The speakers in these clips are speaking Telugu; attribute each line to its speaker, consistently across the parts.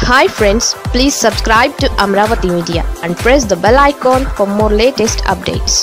Speaker 1: hi friends please subscribe to Amaravati media and press the bell icon for more latest updates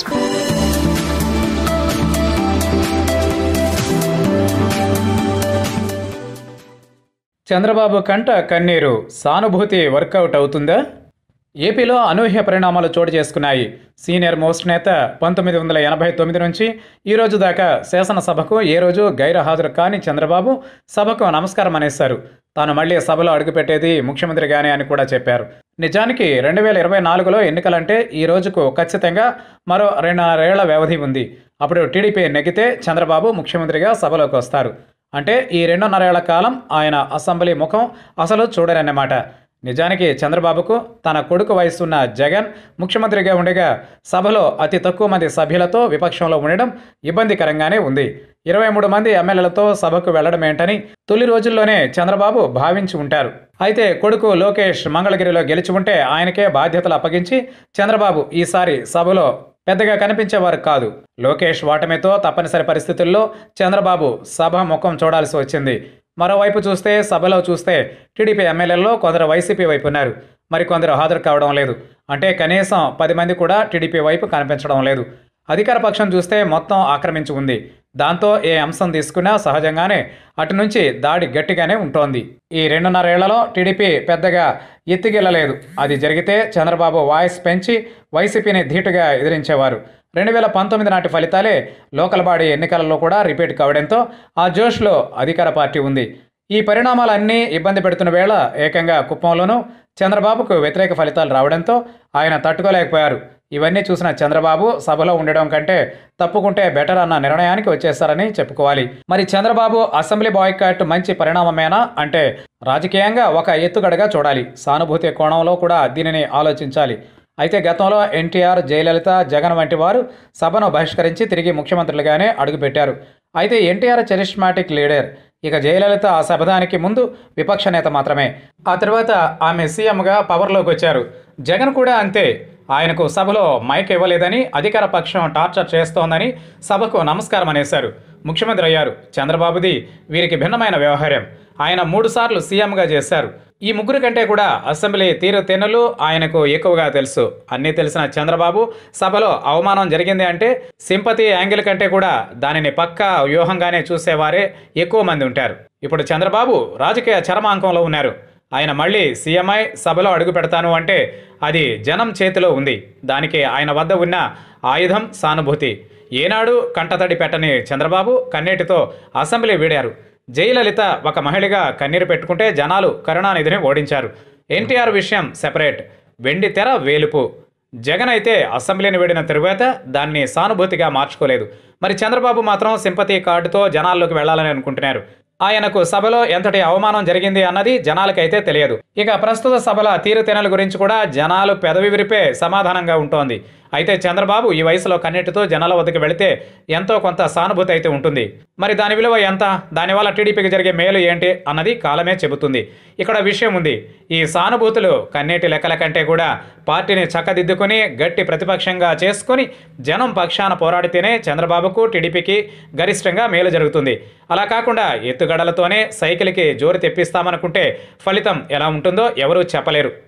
Speaker 2: Chandrababu కంట కన్నీరు సానుభూతి వర్కౌట్ అవుతుందా ఏపీలో అనూహ్య పరిణామాలు చోటు చేసుకున్నాయి సీనియర్ మోస్ట్ నేత పంతొమ్మిది వందల ఎనభై తొమ్మిది నుంచి ఈ రోజు దాకా శాసనసభకు ఏ రోజు గైరు హాజరు కాని చంద్రబాబు సభకు నమస్కారం అనేశారు తాను మళ్లీ సభలో అడుగుపెట్టేది ముఖ్యమంత్రిగానే అని కూడా చెప్పారు నిజానికి రెండు వేల ఇరవై నాలుగులో ఎన్నికలంటే ఈ రోజుకు ఖచ్చితంగా మరో రెండున్నరేళ్ల వ్యవధి ఉంది అప్పుడు టీడీపీ నెగ్గితే చంద్రబాబు ముఖ్యమంత్రిగా సభలోకి వస్తారు అంటే ఈ రెండున్నరేళ్ల కాలం ఆయన అసెంబ్లీ ముఖం అసలు చూడరన్నమాట నిజానికి చంద్రబాబుకు తన కొడుకు వయసున్న జగన్ ముఖ్యమంత్రిగా ఉండగా సభలో అతి తక్కువ మంది సభ్యులతో విపక్షంలో ఉండడం ఇబ్బందికరంగానే ఉంది ఇరవై మూడు మంది ఎమ్మెల్యేలతో సభకు వెళ్లడం ఏంటని తొలి రోజుల్లోనే చంద్రబాబు భావించి ఉంటారు అయితే కొడుకు లోకేష్ మంగళగిరిలో గెలిచి ఉంటే ఆయనకే బాధ్యతలు అప్పగించి చంద్రబాబు ఈసారి సభలో పెద్దగా కనిపించేవారు కాదు లోకేష్ ఓటమితో తప్పనిసరి పరిస్థితుల్లో చంద్రబాబు సభ ముఖం చూడాల్సి వచ్చింది మరోవైపు చూస్తే సభలో చూస్తే టీడీపీ ఎమ్మెల్యేల్లో కొందరు వైసీపీ వైపు ఉన్నారు మరికొందరు హాజరు కావడం లేదు అంటే కనీసం పది మంది కూడా టీడీపీ వైపు కనిపించడం లేదు అధికార పక్షం చూస్తే మొత్తం ఆక్రమించి ఉంది దాంతో ఏ అంశం తీసుకున్నా సహజంగానే అటు నుంచి దాడి గట్టిగానే ఉంటోంది ఈ రెండున్నరేళ్లలో టీడీపీ పెద్దగా ఎత్తిగిల్లలేదు అది జరిగితే చంద్రబాబు వాయిస్ పెంచి వైసీపీని ధీటుగా ఎదిరించేవారు రెండు వేల పంతొమ్మిది నాటి ఫలితాలే లోకల్ బాడీ ఎన్నికలలో కూడా రిపీట్ కావడంతో ఆ జోష్లో అధికార పార్టీ ఉంది ఈ పరిణామాలన్నీ ఇబ్బంది పెడుతున్న వేళ ఏకంగా కుప్పంలోనూ చంద్రబాబుకు వ్యతిరేక ఫలితాలు రావడంతో ఆయన తట్టుకోలేకపోయారు ఇవన్నీ చూసిన చంద్రబాబు సభలో ఉండడం కంటే తప్పుకుంటే బెటర్ అన్న నిర్ణయానికి వచ్చేస్తారని చెప్పుకోవాలి మరి చంద్రబాబు అసెంబ్లీ బాయ్కాట్ మంచి పరిణామమేనా అంటే రాజకీయంగా ఒక ఎత్తుగడగా చూడాలి సానుభూతి కోణంలో కూడా దీనిని ఆలోచించాలి అయితే గతంలో ఎన్టీఆర్ జయలలిత జగన్ వంటి వారు సభను బహిష్కరించి తిరిగి ముఖ్యమంత్రులుగానే అడుగుపెట్టారు అయితే ఎన్టీఆర్ చరిష్మాటిక్ లీడర్ ఇక జయలలిత ఆ శపథానికి ముందు విపక్ష నేత మాత్రమే ఆ తర్వాత ఆమె సీఎంగా పవర్లోకి వచ్చారు జగన్ కూడా అంతే ఆయనకు సభలో మైక్ ఇవ్వలేదని అధికార పక్షం టార్చర్ చేస్తోందని సభకు నమస్కారం అనేశారు ముఖ్యమంత్రి అయ్యారు చంద్రబాబుది వీరికి భిన్నమైన వ్యవహారం ఆయన మూడుసార్లు సీఎంగా చేశారు ఈ ముగ్గురు కంటే కూడా అసెంబ్లీ తీరు తెన్నులు ఆయనకు ఎక్కువగా తెలుసు అన్నీ తెలిసిన చంద్రబాబు సభలో అవమానం జరిగింది అంటే సింపతి యాంగిల్ కంటే కూడా దానిని పక్కా వ్యూహంగానే చూసేవారే ఎక్కువ మంది ఉంటారు ఇప్పుడు చంద్రబాబు రాజకీయ చరమాంకంలో ఉన్నారు ఆయన మళ్ళీ సీఎంఐ సభలో అడుగు పెడతాను అంటే అది జనం చేతిలో ఉంది దానికి ఆయన వద్ద ఉన్న ఆయుధం సానుభూతి ఏనాడు కంటతడి పెట్టని చంద్రబాబు కన్నీటితో అసెంబ్లీ వీడారు జయలలిత ఒక మహిళగా కన్నీరు పెట్టుకుంటే జనాలు కరుణానిధిని ఓడించారు ఎన్టీఆర్ విషయం సెపరేట్ వెండి తెర వేలుపు జగన్ అయితే అసెంబ్లీని వీడిన తరువాత దాన్ని సానుభూతిగా మార్చుకోలేదు మరి చంద్రబాబు మాత్రం సింపతి కార్డుతో జనాల్లోకి వెళ్లాలని అనుకుంటున్నారు ఆయనకు సభలో ఎంతటి అవమానం జరిగింది అన్నది జనాలకైతే తెలియదు ఇక ప్రస్తుత సభల తీరుతెనల గురించి కూడా జనాలు పెదవి విరిపే సమాధానంగా ఉంటోంది అయితే చంద్రబాబు ఈ వయసులో కన్నీటితో జనాల వద్దకు వెళితే ఎంతో కొంత సానుభూతి అయితే ఉంటుంది మరి దాని విలువ ఎంత దానివల్ల టీడీపీకి జరిగే మేలు ఏంటి అన్నది కాలమే చెబుతుంది ఇక్కడ విషయం ఉంది ఈ సానుభూతులు కన్నీటి లెక్కల కంటే కూడా పార్టీని చక్కదిద్దుకుని గట్టి ప్రతిపక్షంగా చేసుకుని జనం పక్షాన పోరాడితేనే చంద్రబాబుకు టీడీపీకి గరిష్టంగా మేలు జరుగుతుంది అలా కాకుండా ఎత్తుగడలతోనే సైకిల్కి జోరు తెప్పిస్తామనుకుంటే ఫలితం ఎలా ఉంటుందో ఎవరూ చెప్పలేరు